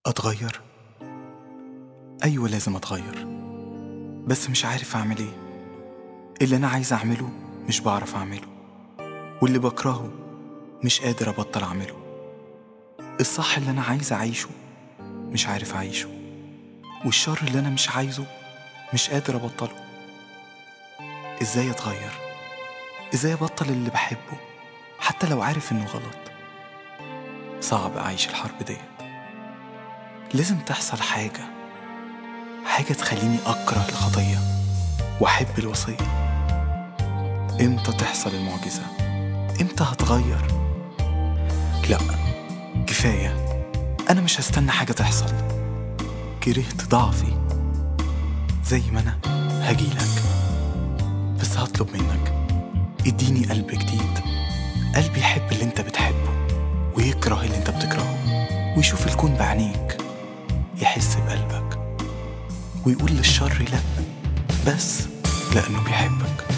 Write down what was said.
أتغير؟ أيوة لازم أتغير بس مش عارف أعمل إيه اللي أنا عايز أعمله مش بعرف أعمله واللي بكرهه مش قادر أبطل أعمله الصح اللي أنا عايز أعيشه مش عارف أعيشه والشر اللي أنا مش عايزه مش قادر أبطله إزاي أتغير؟ إزاي أبطل اللي بحبه حتى لو عارف إنه غلط صعب أعيش الحرب ديت لازم تحصل حاجة حاجة تخليني أكره الخطية وأحب الوصية إمتى تحصل المعجزة؟ إمتى هتغير؟ لأ كفاية أنا مش هستنى حاجة تحصل كرهت ضعفي زي ما أنا هجيلك بس هطلب منك اديني قلب جديد قلب يحب اللي انت بتحبه ويكره اللي انت بتكرهه ويشوف الكون بعينيك يحس بقلبك ويقول للشر لا بس لأنه بيحبك